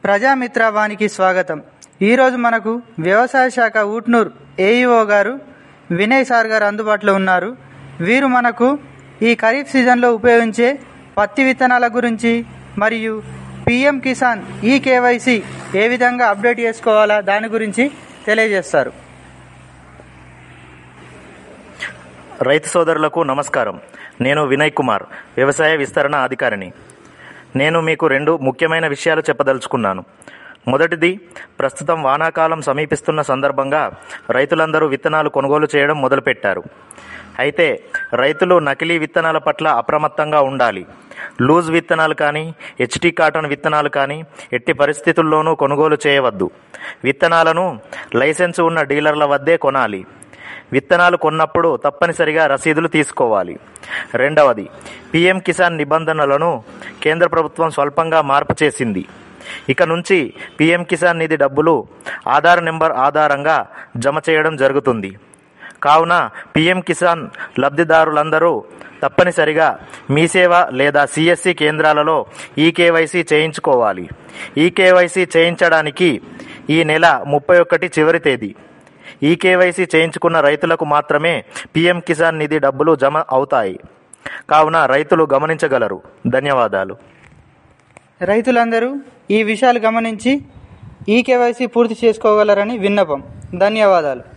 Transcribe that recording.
ప్రజామిత్ర వానికి స్వాగతం ఈరోజు మనకు వ్యవసాయ శాఖ ఊట్నూర్ ఏఈఓ గారు వినయ్ సార్ గారు అందుబాటులో ఉన్నారు వీరు మనకు ఈ ఖరీఫ్ సీజన్లో ఉపయోగించే పత్తి విత్తనాల గురించి మరియు పిఎం కిసాన్ ఈ కేవైసి ఏ విధంగా అప్డేట్ చేసుకోవాలా దాని గురించి తెలియజేస్తారు రైతు సోదరులకు నమస్కారం నేను వినయ్ కుమార్ వ్యవసాయ విస్తరణ అధికారిని నేను మీకు రెండు ముఖ్యమైన విషయాలు చెప్పదలుచుకున్నాను మొదటిది ప్రస్తుతం వానాకాలం సమీపిస్తున్న సందర్భంగా రైతులందరూ విత్తనాలు కొనుగోలు చేయడం మొదలుపెట్టారు అయితే రైతులు నకిలీ విత్తనాల పట్ల అప్రమత్తంగా ఉండాలి లూజ్ విత్తనాలు కానీ హెచ్టీ కాటన్ విత్తనాలు కానీ ఎట్టి పరిస్థితుల్లోనూ కొనుగోలు చేయవద్దు విత్తనాలను లైసెన్స్ ఉన్న డీలర్ల వద్దే కొనాలి విత్తనాలు కొన్నప్పుడు తప్పనిసరిగా రసీదులు తీసుకోవాలి రెండవది పిఎం కిసాన్ నిబంధనలను కేంద్ర ప్రభుత్వం స్వల్పంగా మార్పు చేసింది ఇక నుంచి పిఎం కిసాన్ నిధి డబ్బులు ఆధార్ నెంబర్ ఆధారంగా జమ చేయడం జరుగుతుంది కావున పిఎం కిసాన్ లబ్ధిదారులందరూ తప్పనిసరిగా మీ సేవ లేదా సిఎస్సి కేంద్రాలలో ఈ కేవైసీ చేయించుకోవాలి ఈ కేవైసీ చేయించడానికి ఈ నెల ముప్పై ఒకటి చివరి తేదీ ఈ కేవైసీ చేయించుకున్న రైతులకు మాత్రమే పిఎం కిసాన్ నిధి డబ్బులు జమ అవుతాయి కావున రైతులు గమనించగలరు ధన్యవాదాలు రైతులందరూ ఈ విషయాలు గమనించి ఈ కేవైసీ పూర్తి చేసుకోగలరని విన్నపం ధన్యవాదాలు